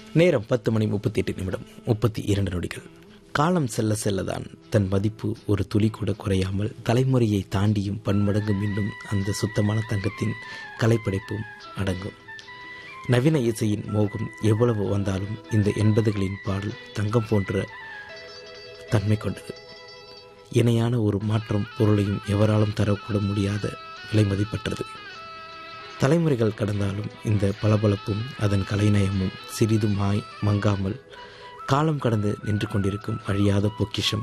நேரம் பத்து மணி முப்பத்தி எட்டு நிமிடம் முப்பத்தி இரண்டு நொடிகள் காலம் செல்ல செல்லதான் தன் மதிப்பு ஒரு துளி கூட குறையாமல் தலைமுறையை தாண்டியும் பன்மடங்கு மீண்டும் அந்த சுத்தமான தங்கத்தின் கலைப்படைப்பும் அடங்கும் நவீன இசையின் மோகம் எவ்வளவு வந்தாலும் இந்த எண்பதுகளின் பாடல் தங்கம் போன்ற தன்மை கொண்டது இணையான ஒரு மாற்றம் பொருளையும் எவராலும் தரக்கூட முடியாத விலை மதிப்பற்றது தலைமுறைகள் கடந்தாலும் இந்த பளபளப்பும் அதன் கலைநயமும் சிறிதும் மாய் மங்காமல் காலம் கடந்து நின்று கொண்டிருக்கும் அழியாத பொக்கிஷம்